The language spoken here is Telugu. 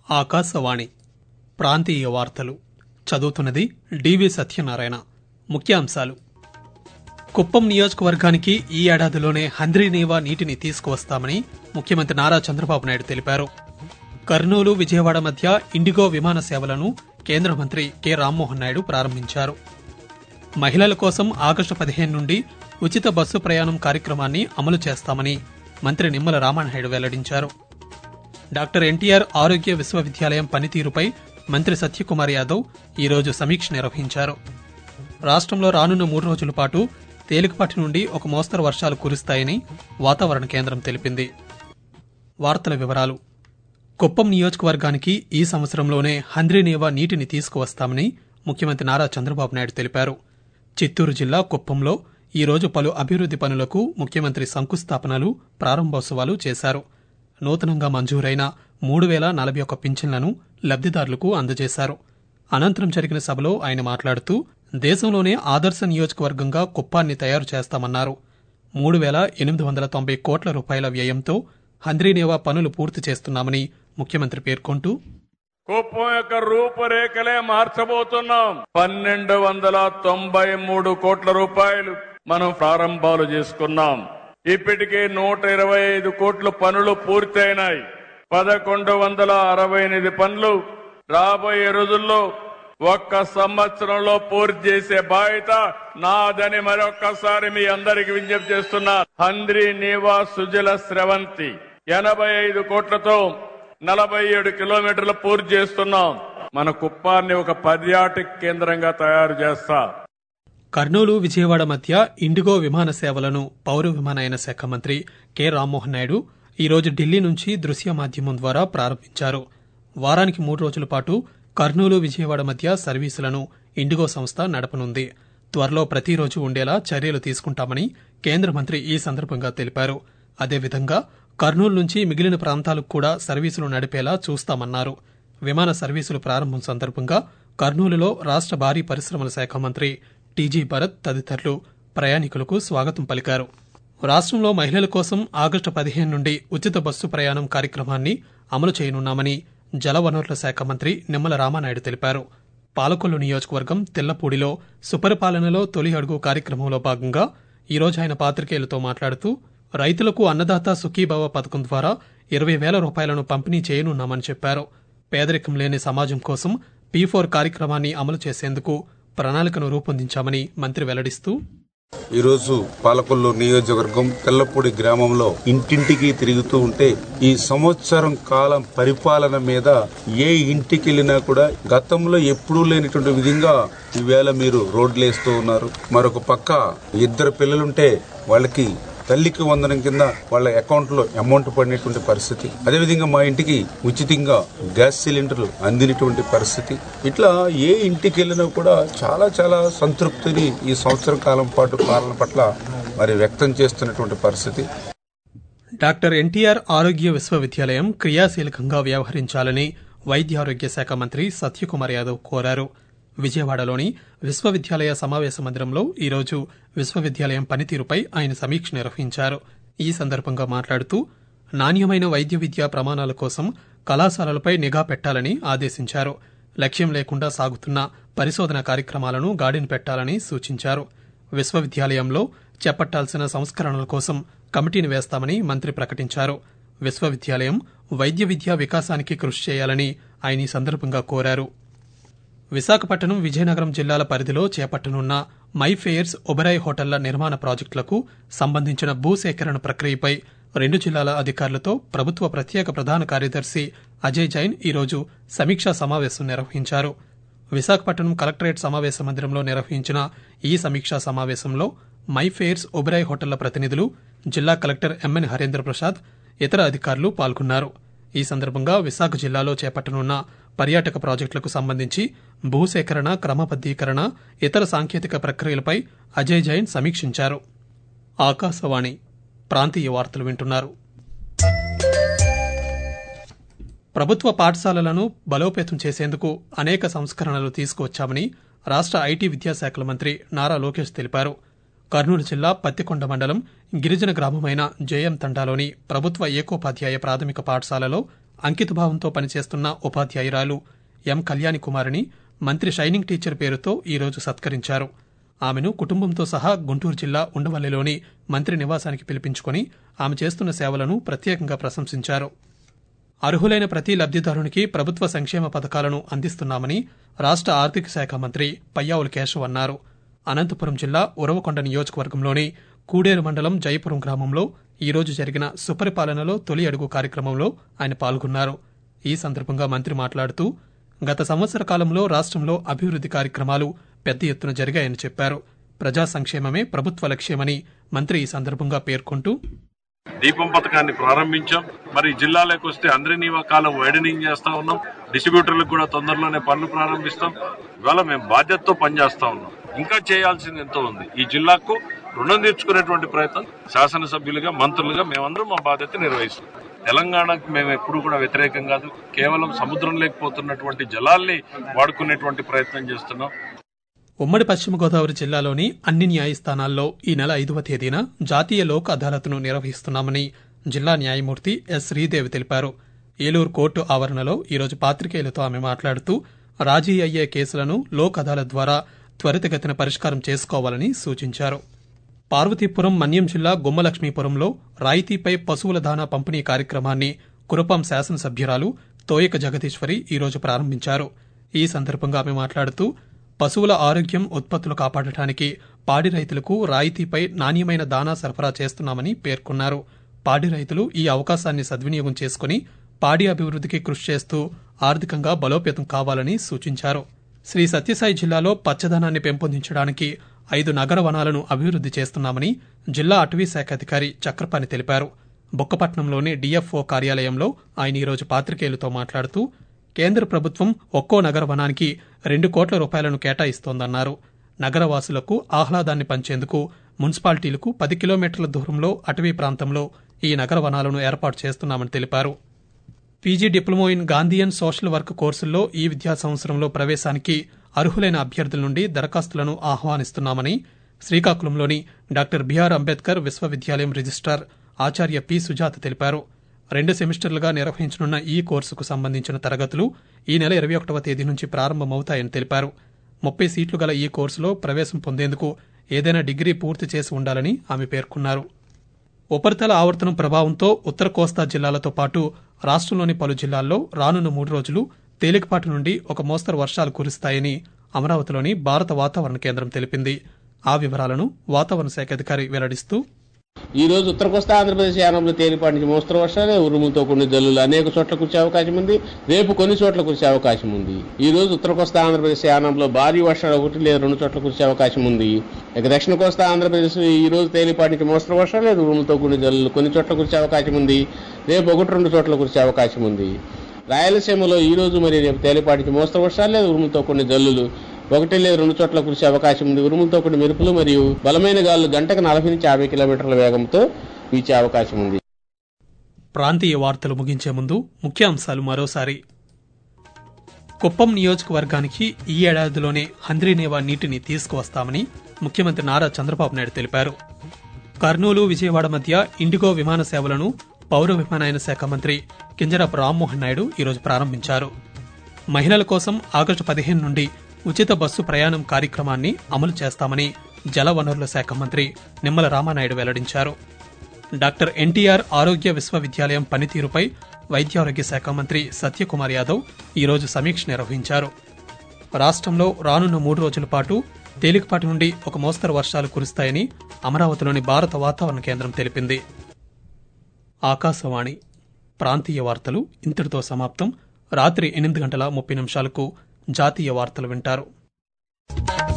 ఆకాశవాణి ప్రాంతీయ వార్తలు చదువుతున్నది డివి సత్యనారాయణ ముఖ్యాంశాలు కుప్పం నియోజకవర్గానికి ఈ ఏడాదిలోనే హంద్రీనీవా నీటిని తీసుకువస్తామని ముఖ్యమంత్రి నారా చంద్రబాబు నాయుడు తెలిపారు కర్నూలు విజయవాడ మధ్య ఇండిగో విమాన సేవలను కేంద్ర మంత్రి కె రామ్మోహన్ నాయుడు ప్రారంభించారు మహిళల కోసం ఆగస్టు పదిహేను నుండి ఉచిత బస్సు ప్రయాణం కార్యక్రమాన్ని అమలు చేస్తామని మంత్రి నిమ్మల రామానాయుడు వెల్లడించారు డాక్టర్ ఎన్టీఆర్ ఆరోగ్య విశ్వవిద్యాలయం పనితీరుపై మంత్రి సత్యకుమార్ యాదవ్ ఈరోజు సమీక్ష నిర్వహించారు రాష్ట్రంలో రానున్న మూడు రోజుల పాటు తేలికపాటి నుండి ఒక మోస్తరు వర్షాలు కురుస్తాయని వాతావరణ కేంద్రం తెలిపింది వార్తల వివరాలు కుప్పం నియోజకవర్గానికి ఈ సంవత్సరంలోనే హంద్రీనేవా నీటిని తీసుకువస్తామని ముఖ్యమంత్రి నారా చంద్రబాబు నాయుడు తెలిపారు చిత్తూరు జిల్లా కుప్పంలో ఈ రోజు పలు అభివృద్ది పనులకు ముఖ్యమంత్రి శంకుస్థాపనలు ప్రారంభోత్సవాలు చేశారు నూతనంగా మంజూరైన మూడు వేల నలభై ఒక్క పింఛన్లను లబ్దిదారులకు అందజేశారు అనంతరం జరిగిన సభలో ఆయన మాట్లాడుతూ దేశంలోనే ఆదర్శ నియోజకవర్గంగా కుప్పాన్ని తయారు చేస్తామన్నారు మూడు వేల ఎనిమిది వందల తొంభై కోట్ల రూపాయల వ్యయంతో హంద్రీనేవా పనులు పూర్తి చేస్తున్నామని ముఖ్యమంత్రి పేర్కొంటూ కుప్పం యొక్క రూపురేఖలే మార్చబోతున్నాం పన్నెండు వందల తొంభై మూడు కోట్ల రూపాయలు మనం ప్రారంభాలు చేసుకున్నాం ఇప్పటికే నూట ఇరవై ఐదు కోట్ల పనులు పూర్తయినాయి పదకొండు వందల అరవై ఎనిమిది పనులు రాబోయే రోజుల్లో ఒక్క సంవత్సరంలో పూర్తి చేసే బాధ్యత నాదని మరొక్కసారి మీ అందరికి విజ్ఞప్తి చేస్తున్నా హంద్రి నీవా సుజల స్రవంతి ఎనభై ఐదు కోట్లతో నలభై ఏడు కిలోమీటర్లు పూర్తి చేస్తున్నాం మన కుప్పాన్ని ఒక పర్యాటక కేంద్రంగా తయారు చేస్తా కర్నూలు విజయవాడ మధ్య ఇండిగో విమాన సేవలను పౌర విమానయాన శాఖ మంత్రి కె రామ్మోహన్ నాయుడు ఈరోజు ఢిల్లీ నుంచి దృశ్య మాధ్యమం ద్వారా ప్రారంభించారు వారానికి మూడు రోజుల పాటు కర్నూలు విజయవాడ మధ్య సర్వీసులను ఇండిగో సంస్థ నడపనుంది త్వరలో ప్రతిరోజు ఉండేలా చర్యలు తీసుకుంటామని కేంద్ర మంత్రి ఈ సందర్భంగా తెలిపారు అదేవిధంగా కర్నూలు నుంచి మిగిలిన ప్రాంతాలకు కూడా సర్వీసులు నడిపేలా చూస్తామన్నారు విమాన సర్వీసులు ప్రారంభం సందర్భంగా కర్నూలులో రాష్ట్ర భారీ పరిశ్రమల శాఖ మంత్రి టీజీ భరత్ తదితరులు ప్రయాణికులకు స్వాగతం పలికారు రాష్ట్రంలో మహిళల కోసం ఆగస్టు పదిహేను నుండి ఉచిత బస్సు ప్రయాణం కార్యక్రమాన్ని అమలు చేయనున్నామని జలవనరుల శాఖ మంత్రి నిమ్మల రామానాయుడు తెలిపారు పాలకొల్లు నియోజకవర్గం తెల్లపూడిలో సుపరిపాలనలో తొలి అడుగు కార్యక్రమంలో భాగంగా ఈరోజు ఆయన పాత్రికేయులతో మాట్లాడుతూ రైతులకు అన్నదాత సుఖీభావ పథకం ద్వారా ఇరవై వేల రూపాయలను పంపిణీ చేయనున్నామని చెప్పారు పేదరికం లేని సమాజం కోసం పీ ఫోర్ కార్యక్రమాన్ని అమలు చేసేందుకు ప్రణాళికను రూపొందించామని మంత్రి వెల్లడిస్తూ ఈరోజు పాలకొల్లు నియోజకవర్గం తెల్లపూడి గ్రామంలో ఇంటింటికి తిరుగుతూ ఉంటే ఈ సంవత్సరం కాలం పరిపాలన మీద ఏ ఇంటికి వెళ్ళినా కూడా గతంలో ఎప్పుడూ లేనిటువంటి విధంగా ఈవేళ మీరు రోడ్లేస్తూ ఉన్నారు మరొక పక్క ఇద్దరు పిల్లలుంటే వాళ్ళకి తల్లికి వందనం కింద వాళ్ళ అకౌంట్ లో అమౌంట్ పడినటువంటి పరిస్థితి అదేవిధంగా మా ఇంటికి ఉచితంగా గ్యాస్ సిలిండర్లు అందినటువంటి పరిస్థితి ఇట్లా ఏ ఇంటికి వెళ్ళినా కూడా చాలా చాలా సంతృప్తిని ఈ సంవత్సరం కాలం పాటు పాలన పట్ల మరి వ్యక్తం చేస్తున్నటువంటి పరిస్థితి డాక్టర్ ఎన్టీఆర్ ఆరోగ్య విశ్వవిద్యాలయం క్రియాశీలకంగా వ్యవహరించాలని వైద్య ఆరోగ్య శాఖ మంత్రి సత్యకుమార్ యాదవ్ కోరారు విజయవాడలోని విశ్వవిద్యాలయ సమావేశ మందిరంలో ఈరోజు విశ్వవిద్యాలయం పనితీరుపై ఆయన సమీక్ష నిర్వహించారు ఈ సందర్భంగా మాట్లాడుతూ నాణ్యమైన వైద్య విద్యా ప్రమాణాల కోసం కళాశాలలపై నిఘా పెట్టాలని ఆదేశించారు లక్ష్యం లేకుండా సాగుతున్న పరిశోధన కార్యక్రమాలను గాడిన పెట్టాలని సూచించారు విశ్వవిద్యాలయంలో చేపట్టాల్సిన సంస్కరణల కోసం కమిటీని వేస్తామని మంత్రి ప్రకటించారు విశ్వవిద్యాలయం వైద్య విద్యా వికాసానికి కృషి చేయాలని ఆయన ఈ సందర్భంగా కోరారు విశాఖపట్నం విజయనగరం జిల్లాల పరిధిలో చేపట్టనున్న మై ఫెయిర్స్ ఒబరాయ్ హోటళ్ల నిర్మాణ ప్రాజెక్టులకు సంబంధించిన భూసేకరణ ప్రక్రియపై రెండు జిల్లాల అధికారులతో ప్రభుత్వ ప్రత్యేక ప్రధాన కార్యదర్శి అజయ్ జైన్ ఈరోజు సమీక్షా సమావేశం నిర్వహించారు విశాఖపట్నం కలెక్టరేట్ సమావేశ మందిరంలో నిర్వహించిన ఈ సమీక్షా సమావేశంలో మై ఫెయిర్స్ ఒబరాయ్ హోటళ్ల ప్రతినిధులు జిల్లా కలెక్టర్ ఎంఎన్ హరేంద్ర ప్రసాద్ ఇతర అధికారులు పాల్గొన్నారు ఈ సందర్భంగా విశాఖ జిల్లాలో చేపట్టనున్న పర్యాటక ప్రాజెక్టులకు సంబంధించి భూసేకరణ క్రమబద్దీకరణ ఇతర సాంకేతిక ప్రక్రియలపై అజయ్ జైన్ సమీక్షించారు ఆకాశవాణి ప్రాంతీయ వార్తలు వింటున్నారు ప్రభుత్వ పాఠశాలలను బలోపేతం చేసేందుకు అనేక సంస్కరణలు తీసుకువచ్చామని రాష్ట్ర ఐటీ విద్యాశాఖల మంత్రి నారా లోకేష్ తెలిపారు కర్నూలు జిల్లా పత్తికొండ మండలం గిరిజన గ్రామమైన జేఎం తండాలోని ప్రభుత్వ ఏకోపాధ్యాయ ప్రాథమిక పాఠశాలలో అంకితభావంతో పనిచేస్తున్న ఉపాధ్యాయురాలు ఎం కళ్యాణి కుమారిని మంత్రి షైనింగ్ టీచర్ పేరుతో ఈరోజు సత్కరించారు ఆమెను కుటుంబంతో సహా గుంటూరు జిల్లా ఉండవల్లిలోని మంత్రి నివాసానికి పిలిపించుకొని ఆమె చేస్తున్న సేవలను ప్రత్యేకంగా ప్రశంసించారు అర్హులైన ప్రతి లబ్దిదారునికి ప్రభుత్వ సంక్షేమ పథకాలను అందిస్తున్నామని రాష్ట ఆర్థిక శాఖ మంత్రి పయ్యావుల కేశవ్ అన్నారు అనంతపురం జిల్లా ఉరవకొండ నియోజకవర్గంలోని కూడేరు మండలం జయపురం గ్రామంలో ఈరోజు జరిగిన సుపరిపాలనలో తొలి అడుగు కార్యక్రమంలో ఆయన పాల్గొన్నారు ఈ సందర్భంగా మంత్రి మాట్లాడుతూ గత సంవత్సర కాలంలో రాష్ట్రంలో అభివృద్ది కార్యక్రమాలు పెద్ద ఎత్తున జరిగాయని చెప్పారు ప్రజా సంక్షేమమే ప్రభుత్వ లక్ష్యమని మంత్రి ఈ సందర్భంగా పేర్కొంటూ దీపం పథకాన్ని ప్రారంభించాం మరి జిల్లాలోకి వస్తే అందరి కాలం వైడనింగ్ చేస్తా ఉన్నాం డిస్ట్రిబ్యూటర్లకు కూడా తొందరలోనే పనులు ప్రారంభిస్తాం ఇవాళ మేము బాధ్యతతో పనిచేస్తా ఉన్నాం ఇంకా చేయాల్సింది ఎంతో ఉంది ఈ జిల్లాకు రుణం తీర్చుకునేటువంటి ప్రయత్నం శాసనసభ్యులుగా మంత్రులుగా మేమందరం మా బాధ్యత నిర్వహిస్తాం తెలంగాణకు మేము ఎప్పుడు కూడా వ్యతిరేకం కాదు కేవలం సముద్రం లేకపోతున్నటువంటి జలాల్ని వాడుకునేటువంటి ప్రయత్నం చేస్తున్నాం ఉమ్మడి పశ్చిమ గోదావరి జిల్లాలోని అన్ని న్యాయస్థానాల్లో ఈ నెల ఐదవ తేదీన జాతీయ లోక్ అదాలత్ను నిర్వహిస్తున్నామని జిల్లా న్యాయమూర్తి ఎస్ శ్రీదేవి తెలిపారు ఏలూరు కోర్టు ఆవరణలో ఈరోజు పాత్రికేయులతో ఆమె మాట్లాడుతూ రాజీ అయ్యే కేసులను లోక్ అదాలత్ ద్వారా త్వరితగతిన పరిష్కారం చేసుకోవాలని సూచించారు పార్వతీపురం మన్యం జిల్లా గుమ్మలక్ష్మీపురంలో రాయితీపై పశువుల దానా పంపిణీ కార్యక్రమాన్ని కురపం శాసనసభ్యురాలు తోయక జగదీశ్వరి ఈరోజు ప్రారంభించారు ఈ సందర్భంగా ఆమె మాట్లాడుతూ పశువుల ఆరోగ్యం ఉత్పత్తులు కాపాడటానికి పాడి రైతులకు రాయితీపై నాణ్యమైన దానా సరఫరా చేస్తున్నామని పేర్కొన్నారు పాడి రైతులు ఈ అవకాశాన్ని సద్వినియోగం చేసుకుని పాడి అభివృద్ధికి కృషి చేస్తూ ఆర్థికంగా బలోపేతం కావాలని సూచించారు శ్రీ సత్యసాయి జిల్లాలో పచ్చదనాన్ని పెంపొందించడానికి ఐదు నగర వనాలను అభివృద్ది చేస్తున్నామని జిల్లా అటవీ శాఖ అధికారి చక్రపాణి తెలిపారు బొక్కపట్నంలోని డిఎఫ్ఓ కార్యాలయంలో ఆయన ఈరోజు పాత్రికేయులతో మాట్లాడుతూ కేంద్ర ప్రభుత్వం ఒక్కో నగర వనానికి రెండు కోట్ల రూపాయలను కేటాయిస్తోందన్నారు నగరవాసులకు ఆహ్లాదాన్ని పంచేందుకు మున్సిపాలిటీలకు పది కిలోమీటర్ల దూరంలో అటవీ ప్రాంతంలో ఈ నగర వనాలను ఏర్పాటు చేస్తున్నామని తెలిపారు PG diploma in Gandhian social work కోర్సుల్లో ఈ విద్యా సంవత్సరంలో ప్రవేశానికి అర్హులైన అభ్యర్థుల నుండి దరఖాస్తులను ఆహ్వానిస్తున్నామని శ్రీకాకుళంలోని డాక్టర్ బిఆర్ అంబేద్కర్ విశ్వవిద్యాలయం రిజిస్ట్రార్ ఆచార్య పి సుజాత తెలిపారు రెండు సెమిస్టర్లుగా నిర్వహించనున్న ఈ కోర్సుకు సంబంధించిన తరగతులు ఈ నెల ఇరవై ఒకటవ తేదీ నుంచి ప్రారంభమవుతాయని తెలిపారు ముప్పై సీట్లు గల ఈ కోర్సులో ప్రవేశం పొందేందుకు ఏదైనా డిగ్రీ పూర్తి చేసి ఉండాలని ఆమె పేర్కొన్నారు ఉపరితల ఆవర్తనం ప్రభావంతో ఉత్తర కోస్తా జిల్లాలతో పాటు రాష్ట్రంలోని పలు జిల్లాల్లో రానున్న మూడు రోజులు తేలికపాటి నుండి ఒక మోస్తరు వర్షాలు కురుస్తాయని అమరావతిలోని భారత వాతావరణ కేంద్రం తెలిపింది ఆ వివరాలను వాతావరణ శాఖ అధికారి వెల్లడిస్తూ ఈ రోజు ఉత్తర కోస్తా ఆంధ్రప్రదేశ్ యానంలో తేలిపాటి నుంచి మోస్తరు వర్షాలు ఉరుములతో కొన్ని జల్లులు అనేక చోట్ల కురిసే అవకాశం ఉంది రేపు కొన్ని చోట్ల కురిసే అవకాశం ఉంది ఈ రోజు ఉత్తర కోస్తా ఆంధ్రప్రదేశ్ యానంలో భారీ వర్షాలు ఒకటి లేదా రెండు చోట్ల కురిసే అవకాశం ఉంది ఇక దక్షిణ కోస్తా ఆంధ్రప్రదేశ్ ఈ రోజు తేలిపాటి నుంచి మోస్తరు వర్షాలు లేదా ఉరుములతో కొన్ని జల్లులు కొన్ని చోట్ల కురిసే అవకాశం ఉంది రేపు ఒకటి రెండు చోట్ల కురిసే అవకాశం ఉంది రాయలసీమలో ఈ రోజు మరి రేపు తేలిపాటి నుంచి మోస్తరు వర్షాలు లేదా ఉరుములతో కొన్ని జల్లులు ఒకటి లేదా రెండు చోట్ల కురిసే అవకాశం ఉంది ఉరుములతో కొన్ని మెరుపులు మరియు బలమైన గాలులు గంటకు నలభై నుంచి యాభై కిలోమీటర్ల వేగంతో వీచే అవకాశం ఉంది ప్రాంతీయ వార్తలు ముగించే ముందు ముఖ్యాంశాలు మరోసారి కుప్పం నియోజకవర్గానికి ఈ ఏడాదిలోనే హంద్రీనేవా నీటిని తీసుకువస్తామని ముఖ్యమంత్రి నారా చంద్రబాబు నాయుడు తెలిపారు కర్నూలు విజయవాడ మధ్య ఇండిగో విమాన సేవలను పౌర విమానయాన శాఖ మంత్రి కింజరాపు రామ్మోహన్ నాయుడు ఈరోజు ప్రారంభించారు మహిళల కోసం ఆగస్టు పదిహేను నుండి ఉచిత బస్సు ప్రయాణం కార్యక్రమాన్ని అమలు చేస్తామని జలవనరుల శాఖ మంత్రి నిమ్మల రామానాయుడు వెల్లడించారు డాక్టర్ ఎన్టీఆర్ ఆరోగ్య విశ్వవిద్యాలయం పనితీరుపై వైద్యారోగ్య శాఖ మంత్రి సత్యకుమార్ యాదవ్ ఈరోజు సమీక్ష నిర్వహించారు రాష్ట్రంలో రానున్న మూడు రోజుల పాటు తేలికపాటి నుండి ఒక మోస్తరు వర్షాలు కురుస్తాయని అమరావతిలోని భారత వాతావరణ కేంద్రం తెలిపింది ఆకాశవాణి ప్రాంతీయ వార్తలు ఇంతటితో సమాప్తం రాత్రి ఎనిమిది గంటల ముప్పై నిమిషాలకు జాతీయ వార్తలు వింటారు